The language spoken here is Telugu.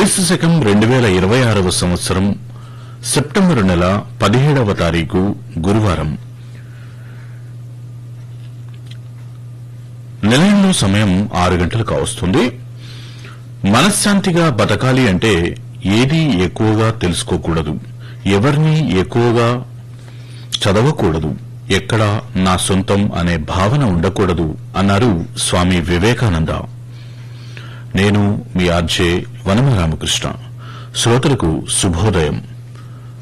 క్రీస్తు శకం రెండు వేల ఇరవై ఆరవ సంవత్సరం సెప్టెంబరు నెల పదిహేడవ తారీఖు గురువారం నిలయంలో సమయం ఆరు గంటలు కావస్తుంది మనశ్శాంతిగా బతకాలి అంటే ఏది ఎక్కువగా తెలుసుకోకూడదు ఎవరిని ఎక్కువగా చదవకూడదు ఎక్కడ నా సొంతం అనే భావన ఉండకూడదు అన్నారు స్వామి వివేకానంద నేను మీ ఆర్జే వనమ రామకృష్ణ శ్రోతలకు శుభోదయం